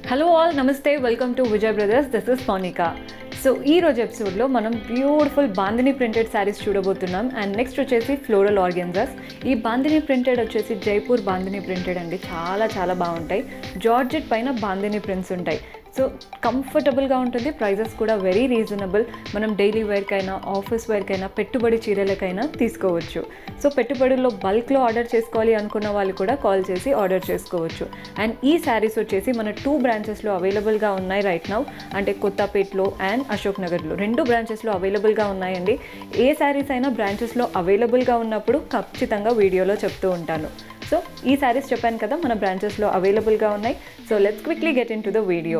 hello all నమస్తే welcome to Vijay brothers this is Monica so ఈ రోజు ఎపిసోడ్లో మనం బ్యూటిఫుల్ బాందిని ప్రింటెడ్ శారీస్ చూడబోతున్నాం అండ్ నెక్స్ట్ వచ్చేసి ఫ్లోరల్ ఆర్గెన్జాస్ ఈ బాందిని ప్రింటెడ్ వచ్చేసి జైపూర్ బాందిని ప్రింటెడ్ అండి చాలా చాలా బాగుంటాయి జార్జెట్ పైన బాందిని ప్రింట్స్ ఉంటాయి సో కంఫర్టబుల్గా ఉంటుంది ప్రైజెస్ కూడా వెరీ రీజనబుల్ మనం డైలీ వేర్కైనా ఆఫీస్ వేర్కైనా పెట్టుబడి చీరలకైనా తీసుకోవచ్చు సో పెట్టుబడుల్లో బల్క్లో ఆర్డర్ చేసుకోవాలి అనుకున్న వాళ్ళు కూడా కాల్ చేసి ఆర్డర్ చేసుకోవచ్చు అండ్ ఈ శారీస్ వచ్చేసి మన టూ బ్రాంచెస్లో అవైలబుల్గా ఉన్నాయి రైట్ నౌ అంటే కొత్తపేటలో అండ్ అశోక్ నగర్లో రెండు బ్రాంచెస్లో అవైలబుల్గా ఉన్నాయండి ఏ శారీస్ అయినా బ్రాంచెస్లో అవైలబుల్గా ఉన్నప్పుడు ఖచ్చితంగా వీడియోలో చెప్తూ ఉంటాను సో ఈ శారీస్ చెప్పాను కదా మన బ్రాంచెస్లో అవైలబుల్గా ఉన్నాయి so let's quickly get into the video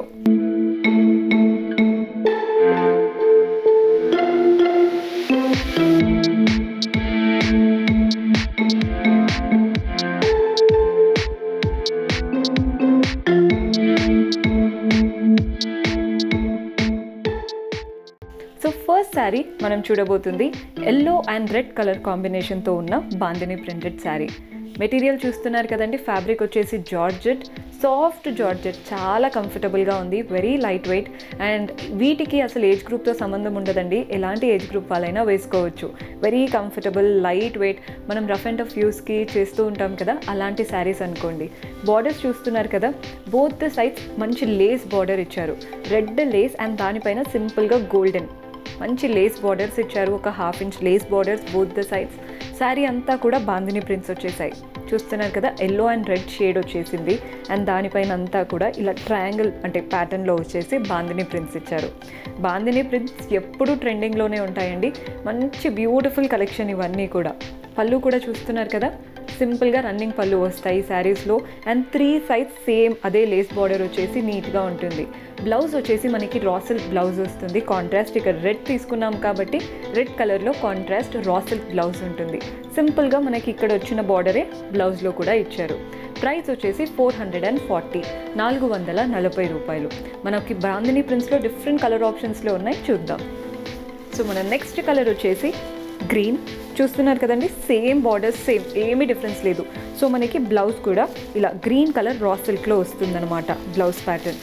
so first sari మనం చూడబోతుంది ఎల్లో అండ్ రెడ్ కలర్ కాంబినేషన్తో ఉన్న బాందిని ప్రింటెడ్ శారీ మెటీరియల్ చూస్తున్నారు కదండి ఫ్యాబ్రిక్ వచ్చేసి జార్జెట్ సాఫ్ట్ జార్జెట్ చాలా కంఫర్టబుల్గా ఉంది వెరీ లైట్ వెయిట్ అండ్ వీటికి అసలు ఏజ్ గ్రూప్తో సంబంధం ఉండదండి ఎలాంటి ఏజ్ గ్రూప్ వాళ్ళైనా వేసుకోవచ్చు వెరీ కంఫర్టబుల్ లైట్ వెయిట్ మనం రఫ్ అండ్ టఫ్ యూస్కి చేస్తూ ఉంటాం కదా అలాంటి శారీస్ అనుకోండి బార్డర్స్ చూస్తున్నారు కదా బోత్ ద సైడ్స్ మంచి లేస్ బార్డర్ ఇచ్చారు రెడ్ లేస్ అండ్ దానిపైన సింపుల్గా గోల్డెన్ మంచి లేస్ బార్డర్స్ ఇచ్చారు ఒక half inch lace borders both the sides sari అంతా కూడా బాందిని ప్రింట్స్ వచ్చేసాయి చూస్తున్నారు కదా ఎల్లో అండ్ రెడ్ షేడ్ వచ్చేసింది అండ్ దానిపైన అంతా కూడా ఇలా ట్రయాంగిల్ అంటే ప్యాటర్న్లో వచ్చేసి బాందిని ప్రింట్స్ ఇచ్చారు బాందిని ప్రింట్స్ ఎప్పుడూ ట్రెండింగ్లోనే ఉంటాయండి మంచి బ్యూటిఫుల్ కలెక్షన్ ఇవన్నీ కూడా పళ్ళు కూడా చూస్తున్నారు కదా సింపుల్గా రన్నింగ్ పళ్ళు వస్తాయి శారీస్లో అండ్ త్రీ సైడ్స్ సేమ్ అదే లేస్ బార్డర్ వచ్చేసి నీట్గా ఉంటుంది బ్లౌజ్ వచ్చేసి మనకి రా సిల్క్ బ్లౌజ్ వస్తుంది కాంట్రాస్ట్ ఇక్కడ రెడ్ తీసుకున్నాం కాబట్టి రెడ్ కలర్లో కాంట్రాస్ట్ రా సిల్క్ బ్లౌజ్ ఉంటుంది సింపుల్గా మనకి ఇక్కడ వచ్చిన బార్డరే బ్లౌజ్లో కూడా ఇచ్చారు ప్రైస్ వచ్చేసి ఫోర్ హండ్రెడ్ అండ్ ఫార్టీ నాలుగు వందల నలభై రూపాయలు మనకి బాందిని ప్రింట్స్లో డిఫరెంట్ కలర్ ఆప్షన్స్లో ఉన్నాయి చూద్దాం సో మన నెక్స్ట్ కలర్ వచ్చేసి గ్రీన్ చూస్తున్నారు కదండి సేమ్ బార్డర్స్ సేమ్ ఏమీ డిఫరెన్స్ లేదు సో మనకి బ్లౌజ్ కూడా ఇలా గ్రీన్ కలర్ రా సిల్క్లో వస్తుందన్నమాట బ్లౌజ్ ప్యాటర్న్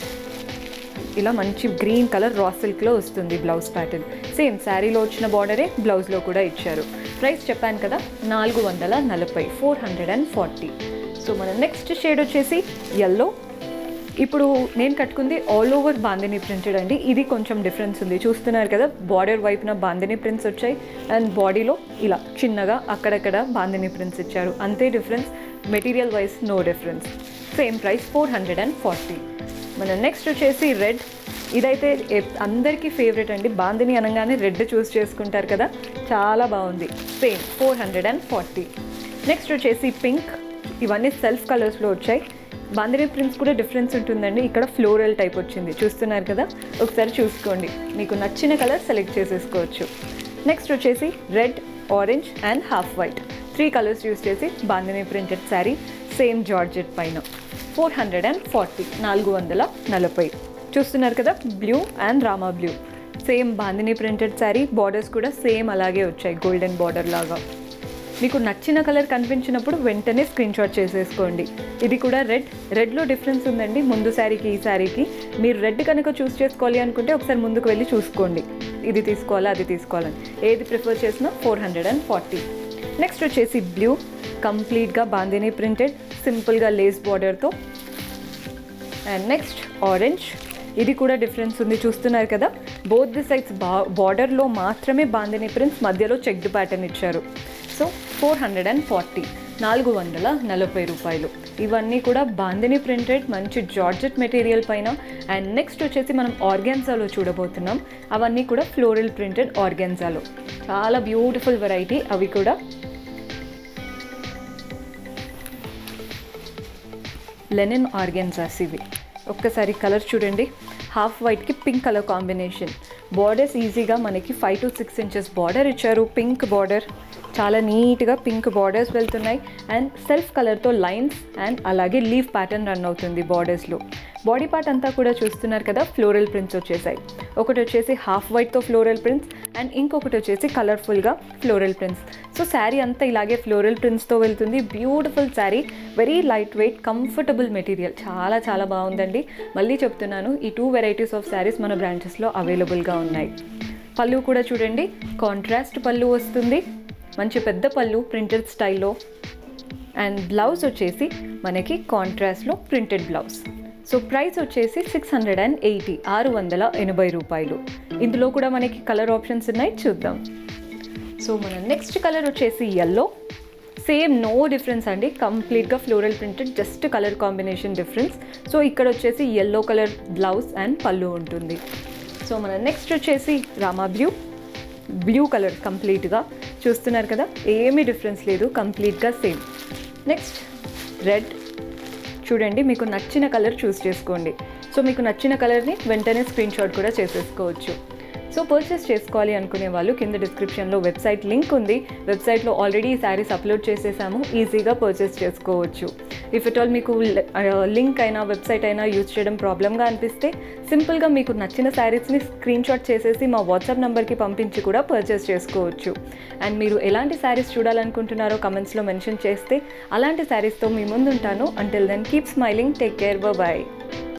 ఇలా మంచి గ్రీన్ కలర్ రా సిల్క్లో వస్తుంది బ్లౌజ్ ప్యాటర్న్ సేమ్ శారీలో వచ్చిన బార్డరే బ్లౌజ్లో కూడా ఇచ్చారు ప్రైస్ చెప్పాను కదా నాలుగు వందల నలభై four hundred and forty so మన నెక్స్ట్ షేడ్ వచ్చేసి ఎల్లో ఇప్పుడు నేను కట్టుకుంది ఆల్ ఓవర్ బాందిని ప్రింటెడ్ అండి ఇది కొంచెం డిఫరెన్స్ ఉంది చూస్తున్నారు కదా బార్డర్ వైపున బాందిని ప్రింట్స్ వచ్చాయి అండ్ బాడీలో ఇలా చిన్నగా అక్కడక్కడ బాందిని ప్రింట్స్ ఇచ్చారు అంతే difference material wise no difference same price four hundred and forty మన నెక్స్ట్ వచ్చేసి రెడ్ ఇదైతే ఎప్- అందరికీ ఫేవరెట్ అండి బాందిని అనగానే రెడ్ చూస్ చేసుకుంటారు కదా చాలా బాగుంది same four hundred and forty next వచ్చేసి పింక్ ఇవన్నీ సెల్ఫ్ కలర్స్లో వచ్చాయి బాందిని ప్రింట్స్ కూడా డిఫరెన్స్ ఉంటుందండి ఇక్కడ ఫ్లోరల్ టైప్ వచ్చింది చూస్తున్నారు కదా ఒకసారి చూసుకోండి మీకు నచ్చిన కలర్ సెలెక్ట్ చేసేసుకోవచ్చు నెక్స్ట్ వచ్చేసి red orange and half white three colours use చేసి bandhani printed sari same georgette పైన ఫోర్ హండ్రెడ్ అండ్ ఫార్టీ నాలుగు వందల నలభై చూస్తున్నారు కదా blue and Rama blue same bandhani printed sari borders కూడా సేమ్ అలాగే వచ్చాయి గోల్డెన్ బార్డర్ లాగా మీకు నచ్చిన కలర్ కనిపించినప్పుడు వెంటనే స్క్రీన్ షాట్ చేసేసుకోండి ఇది కూడా రెడ్ రెడ్లో డిఫరెన్స్ ఉందండి ముందు శారీకి ఈ శారీకి మీరు రెడ్ కనుక చూస్ చేసుకోవాలి అనుకుంటే ఒకసారి ముందుకు వెళ్ళి చూసుకోండి ఇది తీసుకోవాలా అది తీసుకోవాలని ఏది ప్రిఫర్ చేసినా four hundred and forty next వచ్చేసి బ్లూ కంప్లీట్గా బాందిని ప్రింటెడ్ సింపుల్గా లేస్ బార్డర్తో అండ్ నెక్స్ట్ ఆరెంజ్ ఇది కూడా డిఫరెన్స్ ఉంది చూస్తున్నారు కదా బోత్ ది సైడ్స్ బా బార్డర్లో మాత్రమే బాందిని ప్రింట్స్ మధ్యలో చెక్డ్ ప్యాటర్న్ ఇచ్చారు so four hundred and forty నాలుగు వందల నలభై రూపాయలు ఇవన్నీ కూడా బాందిని ప్రింటెడ్ మంచి జార్జెట్ మెటీరియల్ పైన అండ్ నెక్స్ట్ వచ్చేసి మనం ఆర్గాన్జాలో చూడబోతున్నాం అవన్నీ కూడా ఫ్లోరల్ ప్రింటెడ్ ఆర్గాన్జాలో చాలా బ్యూటిఫుల్ వెరైటీ అవి కూడా లెనిన్ ఆర్గెన్జాస్ ఇవి ఒక్కసారి కలర్ చూడండి హాఫ్ వైట్కి పింక్ కలర్ కాంబినేషన్ బార్డర్స్ ఈజీగా మనకి five to six inches border ఇచ్చారు పింక్ బార్డర్ చాలా నీట్గా పింక్ బార్డర్స్ వెళ్తున్నాయి అండ్ సెల్ఫ్ కలర్తో లైన్స్ అండ్ అలాగే లీఫ్ ప్యాటర్న్ రన్ అవుతుంది బార్డర్స్లో బాడీ పార్ట్ అంతా కూడా చూస్తున్నారు కదా ఫ్లోరల్ ప్రింట్స్ వచ్చేసాయి ఒకటి వచ్చేసి హాఫ్ వైట్తో ఫ్లోరల్ ప్రింట్స్ అండ్ ఇంకొకటి వచ్చేసి కలర్ఫుల్గా ఫ్లోరల్ ప్రింట్స్ సో శారీ అంతా ఇలాగే ఫ్లోరల్ ప్రింట్స్తో వెళ్తుంది beautiful sari very light weight comfortable material చాలా చాలా బాగుందండి మళ్ళీ చెప్తున్నాను ఈ టూ వెరైటీస్ ఆఫ్ శారీస్ మన బ్రాంచెస్లో అవైలబుల్గా ఉన్నాయి పళ్ళు కూడా చూడండి కాంట్రాస్ట్ పళ్ళు వస్తుంది మంచి పెద్ద పళ్ళు ప్రింటెడ్ స్టైల్లో అండ్ బ్లౌజ్ వచ్చేసి మనకి కాంట్రాస్ట్లో ప్రింటెడ్ బ్లౌజ్ సో ప్రైస్ వచ్చేసి సిక్స్ హండ్రెడ్ అండ్ ఎయిటీ ఆరు వందల ఎనభై రూపాయలు ఇందులో కూడా మనకి కలర్ ఆప్షన్స్ ఉన్నాయి చూద్దాం సో మన నెక్స్ట్ కలర్ వచ్చేసి ఎల్లో సేమ్ నో డిఫరెన్స్ అండి కంప్లీట్గా floral printed just colour combination difference so ఇక్కడ వచ్చేసి ఎల్లో కలర్ బ్లౌజ్ అండ్ పళ్ళు ఉంటుంది సో మన నెక్స్ట్ వచ్చేసి రామా బ్లూ బ్లూ కలర్ కంప్లీట్గా చూస్తున్నారు కదా ఏమీ డిఫరెన్స్ లేదు కంప్లీట్గా సేమ్ నెక్స్ట్ రెడ్ చూడండి మీకు నచ్చిన కలర్ చూస్ చేసుకోండి సో మీకు నచ్చిన కలర్ని వెంటనే స్క్రీన్ షాట్ కూడా చేసేసుకోవచ్చు సో పర్చేస్ చేసుకోవాలి అనుకునే వాళ్ళు కింద డిస్క్రిప్షన్లో వెబ్సైట్ లింక్ ఉంది వెబ్సైట్లో ఆల్రెడీ ఈ శారీస్ అప్లోడ్ చేసేసాము ఈజీగా పర్చేస్ చేసుకోవచ్చు ఇఫ్ ఇట్ ఆల్ మీకు లింక్ అయినా వెబ్సైట్ అయినా యూజ్ చేయడం ప్రాబ్లమ్గా అనిపిస్తే సింపుల్గా మీకు నచ్చిన శారీస్ని స్క్రీన్ షాట్ చేసేసి మా వాట్సాప్ నెంబర్కి పంపించి కూడా పర్చేస్ చేసుకోవచ్చు అండ్ మీరు ఎలాంటి శారీస్ చూడాలనుకుంటున్నారో కమెంట్స్లో మెన్షన్ చేస్తే అలాంటి శారీస్తో మీ ముందుంటాను until then keep smiling take care bye